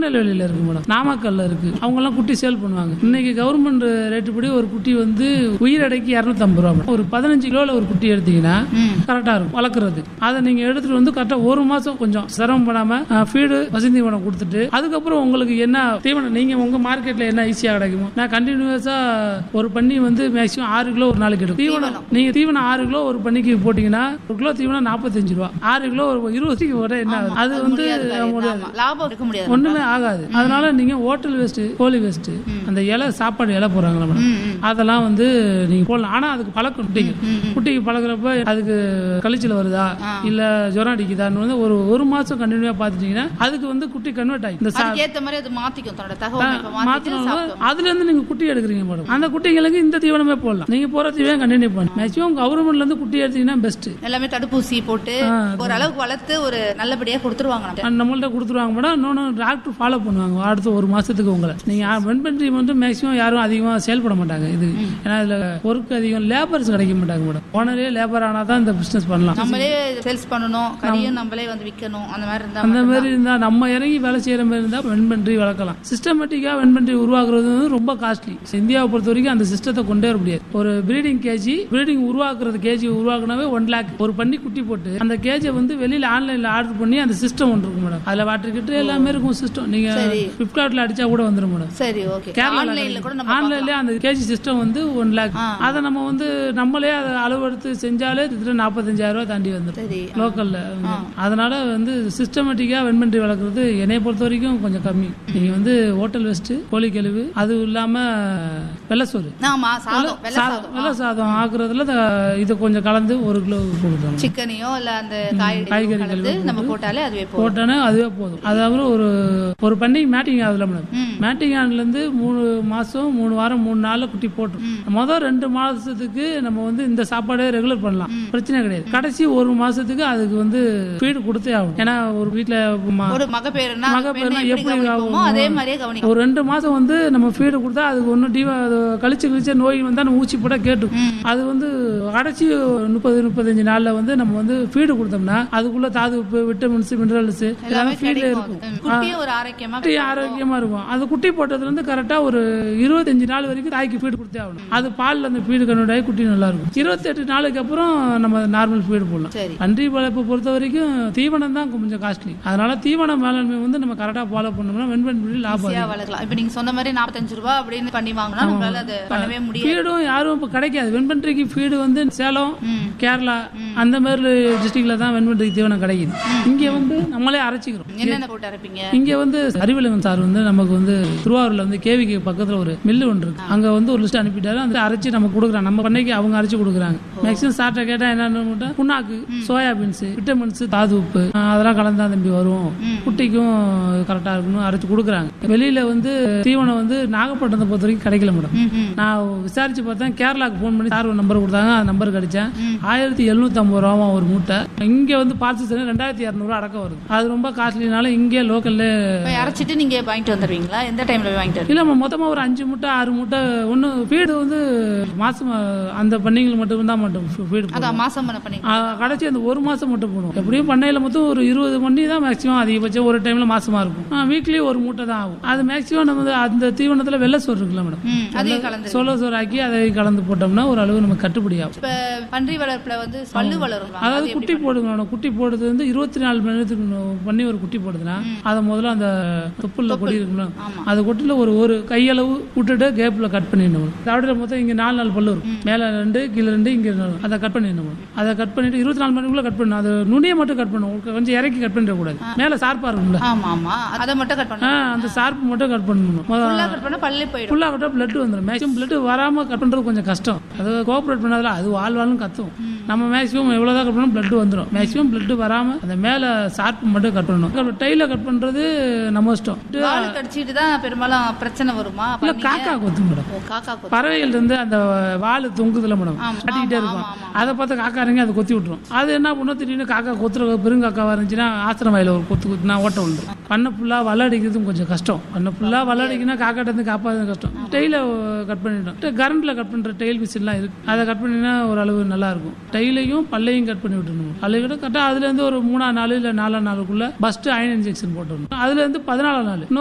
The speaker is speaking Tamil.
திருநெல்வேலியில இருக்கு மேடம் நாமக்கல்ல இருக்கு அவங்க எல்லாம் குட்டி சேல் பண்ணுவாங்க இன்னைக்கு கவர்மெண்ட் ரேட்டு படி ஒரு குட்டி வந்து உயிரடைக்கு இரநூத்தம்பது ரூபா மேடம். ஒரு பதினஞ்சு கிலோல ஒரு குட்டி எடுத்தீங்கன்னா கரெக்டா இருக்கும் வளர்க்குறது அதை நீங்க எடுத்துட்டு வந்து கரெக்டா ஒரு மாசம் கொஞ்சம் சிரமம் பண்ணாம ஃபீடு வசதி தீவனம் கொடுத்துட்டு அதுக்கப்புறம் உங்களுக்கு என்ன தீவனம் நீங்க உங்க மார்க்கெட்ல என்ன ஈஸியா கிடைக்குமோ நான் கண்டினியூஸா ஒரு பண்ணி வந்து மேக்ஸிமம் ஆறு கிலோ ஒரு நாளைக்கு எடுக்கும் தீவனம் நீங்க தீவனம் ஆறு கிலோ ஒரு பண்ணிக்கு போட்டீங்கன்னா ஒரு கிலோ தீவனம் நாற்பத்தஞ்சு ரூபா ஆறு கிலோ ஒரு இருபதுக்கு வர என்ன ஆகுது? அது வந்து முடியாது ஆமா, லாபம் எடுக்க முடியாது ஒண்ணுமே ஆகாது அதனால நீங்க ஹோட்டல் வேஸ்ட் கோழி வேஸ்ட் அந்த இலை சாப்பாடு இலை போடுறாங்களா மேடம் அதெல்லாம் வந்து நீங்க போடலாம் ஆனா அதுக்கு பழக்கம் குட்டிக்கு குட்டிக்கு பழகுறப்ப அதுக்கு கழிச்சல் வருதா இல்ல ஜுரம் அடிக்குதான்னு வந்து ஒரு ஒரு மாசம் கண்டினியூவா பாத்துட்டீங்கன்னா அதுக்கு வந்து குட்டி கன்வெர்ட் ஆகி இந்த சா- அதுக்கு ஏத்த மாதிரி அது மாத்திக்கும் தன்னோட தகவல் இப்ப மாத்திட்டு மாத்தினாலும் சாப்பிடும் அதுல இருந்து நீங்க குட்டி எடுக்கிறீங்க மேடம் அந்த குட்டிங்களுக்கு இந்த தீவனமே போடலாம் நீங்க போற தீவனம் கண்டினியூ பண்ணலாம் மேக்ஸிமம் கவர்மெண்ட்ல இருந்து குட்டி எடுத்தீங்கன்னா பெஸ்ட் எல்லாமே தடுப்பூசி போட்டு ஒரு அளவுக்கு வளர்த்து ஒரு நல்லபடியா கொடுத்துருவாங்க நம்ம நம்மள்ட்ட கொடுத்துருவாங்க மேடம் இன்னொன்று டாக்டர் ஃபாலோ பண்ணுவாங்க அடுத்த ஒரு மாசத்துக்கு உங்களை நீங்க வெண்பன்றி வந்து மேக்ஸிமம் யாரும் அதிகமா செயல்பட மாட்டாங்க இது ஏன்னா இதுல ஒர்க் அதிகம் லேபர்ஸ் கிடைக்க மாட்டாங்க மேடம் ஓனரே லேபர் ஆனா தான் இந்த பிசினஸ் பண்ணலாம் நம்மளே சேல்ஸ் பண்ணணும் கறியும் நம்மளே வந்து விற்கணும் அந்த மாதிரி இருந்தா அந்த மாதிரி இருந்தா நம்ம இறங்கி வேலை செய்யற மாதிரி இருந்தா வெண்பன்றி வளர்க்கலாம் சிஸ்டமேட்டிக்கா வெண்பன்றி உருவாக்குறது வந்து ரொம்ப காஸ்ட்லி இந்தியாவை பொறுத்த வரைக்கும் அந்த சிஸ்டத்தை கொண்டே வர முடியாது ஒரு பிரீடிங் கேஜி பிரீடிங் உருவாக்குறது கேஜி உருவாக்குனாவே ஒன் லேக் ஒரு பண்ணி குட்டி போட்டு அந்த கேஜை வந்து வெளியில ஆன்லைன்ல ஆர்டர் பண்ணி அந்த சிஸ்டம் ஒன்று இருக்கும் மேடம் அதுல வாட்டர் கிட்ட எல்லாமே இருக்கும் சிஸ்டம் நீங்க பிளிப்கார்ட்ல அடிச்சா கூட வந்துடும் மேடம் சரி ஓகே ஆன்லைன்ல கூட நம்ம ஆன்லைன்ல அந்த கேஜி சிஸ்டம் வந்து ஒன் லேக் அதை நம்ம வந்து நம்மளே அதை அளவெடுத்து செஞ்சாலே கிட்டத்தட்ட நாற்பத்தஞ்சாயிரம் ரூபாய் தாண்டி வந்துடும் சரி லோக்கல்ல அதனால வந்து சிஸ்டமேட்டிக்கா வெண்பன்றி வளர்க்குறது என்னைய பொறுத்த வரைக்கும் கொஞ்சம் கம்மி நீங்க வந்து ஹோட்டல் வெஸ்ட் கோழி கழிவு அது இல்லாம வெள்ளசோறு ஆமா சாதம் வெள்ளை சாதம் சாதம் வெள்ளை சாதம் ஆக்குறதுல த- இது கொஞ்சம் கலந்து ஒரு கிலோ கொடுத்தாங்க சிக்கனையோ இல்ல அந்த காய்கறி காய்கறி கலந்து நம்ம போட்டாலே அதுவே போதும் போட்டோன்னே அதுவே போதும் அதாவது ஒரு ஒரு பண்டிகை மேட்டிங் ஆகுதுல மேடம் மேட்டிங் ஆனதுல இருந்து மூணு மாசம் மூணு வாரம் மூணு நாள்ல குட்டி போட்டுரும் மொதல் ரெண்டு மாசத்துக்கு நம்ம வந்து இந்த சாப்பாடே ரெகுலர் பண்ணலாம் பிரச்சனை கிடையாது கடைசி ஒரு மாசத்துக்கு அதுக்கு வந்து ஃபீடு கொடுத்தே ஆகும் ஏன்னா ஒரு வீட்டுல ம- ஒரு மகப்பேறுனா அந்த மகப்பேறுனா பெண்ணை எப்படி எப்படி கவனிப்போமோ ஆகும்? அதே மாதிரியே கவனிக்கும் ஒரு ரெண்டு மாசம் வந்து நம்ம ஃபீடு கொடுத்தா அதுக்கு ஒன்றும் டிவ அது கழிச்சு கழிச்சு நோய் வந்தா நம்ம ஊசி போட கேட்டுக்கும் அது வந்து கடைசி முப்பது முப்பத்தஞ்சு நாள்ல வந்து நம்ம வந்து ஃபீடு கொடுத்தோம்னா அதுக்குள்ள தாது உப்பு விட்டமின்ஸ் மினரல்ஸ் எல்லாமே ஃபீட்ல கிடைக்கும் இருக்கும் ம், குட்டியும் ஒரு ஆரோக்கியமா குட்டி ஆரோக்கியமா இருக்கும் அது குட்டி போட்டதுல இருந்து கரெக்டா ஒரு இருபத்தஞ்சு நாள் வரைக்கும் தாய்க்கு ஃபீடு கொடுத்தே ஆகணும் அது பால்ல அந்த ஃபீடு கன்வெர்ட் ஆகி குட்டி நல்லா இருக்கும் இருபத்தெட்டு நாளுக்கு அப்புறம் நம்ம நார்மல் ஃபீடு போடலாம் சரி பன்றி வளர்ப்பு பொறுத்த வரைக்கும் தீவனம் தான் கொஞ்சம் காஸ்ட்லி அதனால தீவன மேலாண்மை வந்து நம்ம கரெக்டா ஃபாலோ பண்ணோம்னா வெண்பன்றி லாபம் ஈஸியா வளர்க்கலாம் இப்ப நீங்க சொன்ன மாதிரி நாற்பத்தஞ்சு ரூபாய் அப்படின்னு பண்ணி வாங்கினா நம்மளால அதை பண்ணவே முடியாது ஃபீடும் யாரும் இப்போ கிடைக்காது வெண்பன்றிக்கு ஃபீடு வந்து சேலம் கேரளா அந்த மாதிரி டிஸ்ட்ரிக்ட்ல தான் வெண்பன்றிக்கு தீவனம் கிடைக்குது இங்க வந்து நம்மளே அரைச்சிக்கிறோம் என்னென்ன போட்டு அரைப்பீங்க இங்க வந்து அறிவழகன் சார் வந்து நமக்கு வந்து திருவாரூர்ல வந்து கேவிக்கு பக்கத்துல ஒரு மில்லு ஒன்று இருக்கு அங்க வந்து ஒரு லிஸ்ட் அனுப்பிட்டாரு அந்த அரைச்சு நம்ம கொடுக்குறாங்க நம்ம பண்ணைக்கு அவங்க அரைச்சு கொடுக்குறாங்க மேக்ஸிமம் சார்ட்ட கேட்டா என்னன்னு கேட்டா, புண்ணாக்கு சோயா பீன்ஸ் விட்டமின்ஸ் தாது உப்பு ஆஹ் அதெல்லாம் கலந்தா தம்பி வரும் குட்டிக்கும் கரெக்டா இருக்கணும் அரைச்சு கொடுக்குறாங்க வெளியில வந்து தீவனம் வந்து நாகப்பட்டினத்தை பொறுத்த வரைக்கும் கிடைக்கல மேடம் நான் விசாரிச்சு பார்த்தேன் கேரளாக்கு ஃபோன் பண்ணி சார் ஒரு நம்பர் கொடுத்தாங்க அந்த நம்பர் கிடைச்சேன் ஆயிரத்தி எழுநூத்தி ஐம்பது ரூபா ஒரு மூட்டை இங்க வந்து பார்த்து ரெண்டாயிரத்தி இரநூறுவா அடக்கம் வருது அது ரொம்ப காஸ்ட்லினால இங்கே லோக்கல்ல போய் அரைச்சிட்டு நீங்க வாங்கிட்டு வந்துருவீங்களா எந்த டைம்ல போய் வாங்கிட்டு வருவீங்க இல்ல மொத்தமா ஒரு அஞ்சு மூட்டை ஆறு மூட்டை ஒண்ணு ஃபீடு வந்து மாசம் அந்த பண்ணைகள் மட்டும் தான் மட்டும் ஃபீடு அதான் மாசம் பண்ண பண்ணி கடைசி அந்த ஒரு மாசம் மட்டும் போடும் எப்படியும் பண்ணையில மொத்தம் ஒரு இருபது பண்ணி தான் மேக்ஸிமம் அதிகபட்சம் ஒரு டைம்ல மாசமா இருக்கும் வீக்லி ஒரு மூட்டை தான் ஆகும் அது மேக்ஸிமம் நம்ம வந்து அந்த தீவனத்துல வெள்ளை சோறு இருக்குல்ல மேடம் ம் அதையும் கலந்து சோள சோறு ஆக்கி அதை கலந்து போட்டோம்னா ஒரு அளவு நமக்கு கட்டுப்படி ஆகும் இப்ப பன்றி வளர்ப்புல வந்து பல்லு வளரும் அதாவது குட்டி போடுங்க மேடம். குட்டி போடுறது வந்து இருபத்தி நாலு மணி நேரத்துக்கு நோ- பண்ணி ஒரு குட்டி போடுதுன்னா அதை முதல்ல அந்த தொப்புல கொடி இருக்குல்ல அது கொட்டில ஒரு ஒரு கையளவு விட்டுட்டு கேப்ல கட் பண்ணிடணும் தவிர மொத்தம் இங்க நாலு நாலு பல்லு இருக்கும் மேல ரெண்டு கீழே ரெண்டு இங்க ரெண்டு. அதை கட் பண்ணிடணும் அதை கட் பண்ணிட்டு இருபத்தி நாலு மணிக்குள்ள கட் பண்ணணும் அது நுனியை மட்டும் கட் பண்ணணும் கொஞ்சம் இறக்கி கட் பண்ணிட கூடாது மேல சார்பா இருக்கும்ல ஆமா ஆமா அதை மட்டும் கட் ஆ, பண்ணணும் அந்த சார்பு மட்டும் கட் பண்ணணும் முத- ஃபுல்லா கட் பண்ணா பல்லே போயிடும் ஃபுல்லாக கட்ட பிளட் வந்துடும் மேக்ஸிமம் பிளட் வராம கட் பண்றது கொஞ்சம் கஷ்டம் அது கோஆப்ரேட் பண்ணாதுல அது வாழ் வாழ்னு கத்தும் நம்ம மேக்ஸிமம் எவ்வளவுதான் கட் பண்ணணும் பிளட் வந்துடும் மேக்ஸிமம் பிளட் வராம அந்த மேல ஷார்ப் மட்டும் கட் பண்ணணும் டைல கட் பண்றது நம்ம இஷ்டம் வால் கடிச்சிட்டு தான் பெரும்பாலும் பிரச்சனை வருமா இல்ல பண்ணீங்க? காக்கா கொத்தும் மேடம் ஓ காக்கா கொத்து. பறவைகள் இருந்து அந்த வால் தொங்குதுல மேடம் ஆமா, கட்டிக்கிட்டே இருக்கும் அதை பார்த்து காக்கா இறங்கி அதை கொத்தி விட்டுரும் அது என்ன பண்ணும் திடீர்னு காக்கா கொத்துற பெருங்காக்காவா இருந்துச்சுன்னா ஆசிரம் வாயில ஒரு கொத்து குத்துனா ஓட்ட விழுந்துரும் பண்ணை ஃபுல்லா வல்லடிக்கிறதும் கொஞ்சம் கஷ்டம் பண்ணை ஃபுல்லா வல்லடிக்கணும் காக்காட்ட இருந்து காப்பாது கஷ்டம் டெய்ல கட் பண்ணிட்டோம் கரண்ட்ல கட் பண்ற டெய்ல் மிஷின்லாம் இருக்கு அதை கட் பண்ணினா ஒரு அளவு நல்லா இருக்கும் டெய்லையும் பல்லையும் கட் பண்ணி விட்டுணும் பல்லை கூட கரெக்டாக அதுல இருந்து ஒரு மூணா நாள் இல்ல நாலா நாளுக்குள்ள ஃபர்ஸ்ட் அயன் இன்ஜெக்ஷன் போட்டுடணும் அதுல இருந்து பதினாலாம் நாள் இன்னும்